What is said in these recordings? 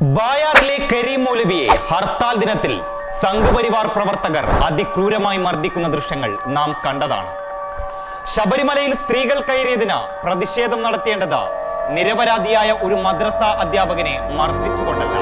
ബായാറിലെ കരീം മൗലവിയെ ഹർത്താൽ ദിനത്തിൽ സംഘപരിവാർ പ്രവർത്തകർ അതിക്രൂരമായി മർദ്ദിക്കുന്ന ദൃശ്യങ്ങൾ നാം കണ്ടതാണ് ശബരിമലയിൽ സ്ത്രീകൾ കയറിയതിന് പ്രതിഷേധം നടത്തേണ്ടത് നിരപരാധിയായ ഒരു മദ്രസ അധ്യാപകനെ മർദ്ദിച്ചുകൊണ്ടല്ല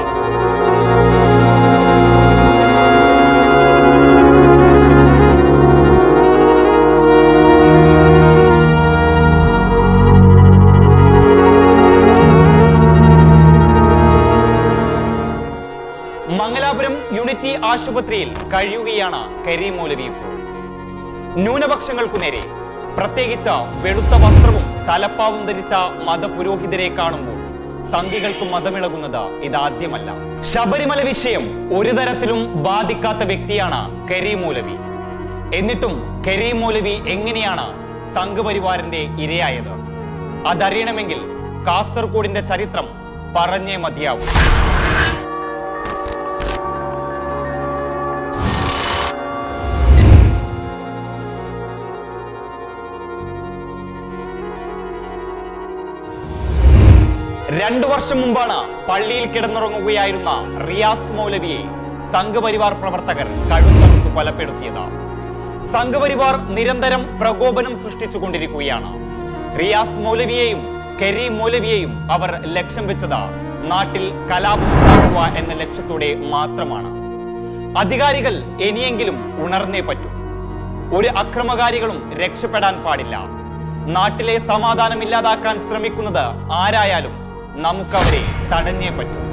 മംഗലാപുരം യൂണിറ്റി ആശുപത്രിയിൽ കഴിയുകയാണ് കരീം മൗലവി ഇപ്പോൾ ന്യൂനപക്ഷങ്ങൾക്കു നേരെ പ്രത്യേകിച്ച് വെളുത്ത വസ്ത്രവും തലപ്പാവും ധരിച്ച മതപുരോഹിതരെ കാണുമ്പോൾ സംഘികൾക്ക് മതമിളകുന്നത് ഇതാദ്യമല്ല ശബരിമല വിഷയം ഒരു തരത്തിലും ബാധിക്കാത്ത വ്യക്തിയാണ് കരീം മൗലവി എന്നിട്ടും കരീം മൗലവി എങ്ങനെയാണ് സംഘപരിവാറിന്റെ ഇരയായത് അതറിയണമെങ്കിൽ കാസർഗോഡിന്റെ ചരിത്രം പറഞ്ഞേ മതിയാവും രണ്ടു വർഷം മുമ്പാണ് പള്ളിയിൽ കിടന്നുറങ്ങുകയായിരുന്ന റിയാസ് മൗലവിയെ സംഘപരിവാർ പ്രവർത്തകർ കഴുത്തറുത്ത് കൊലപ്പെടുത്തിയത് സംഘപരിവാർ നിരന്തരം പ്രകോപനം സൃഷ്ടിച്ചുകൊണ്ടിരിക്കുകയാണ് റിയാസ് മൗലവിയെയും കരീം മൗലവിയെയും അവർ ലക്ഷ്യം വെച്ചത് നാട്ടിൽ കലാപം ഉണ്ടാക്കുക എന്ന ലക്ഷ്യത്തോടെ മാത്രമാണ് അധികാരികൾ ഇനിയെങ്കിലും ഉണർന്നേ പറ്റൂ ഒരു അക്രമകാരികളും രക്ഷപ്പെടാൻ പാടില്ല നാട്ടിലെ സമാധാനം ഇല്ലാതാക്കാൻ ശ്രമിക്കുന്നത് ആരായാലും നമുക്കവരെ തടഞ്ഞേ പറ്റൂ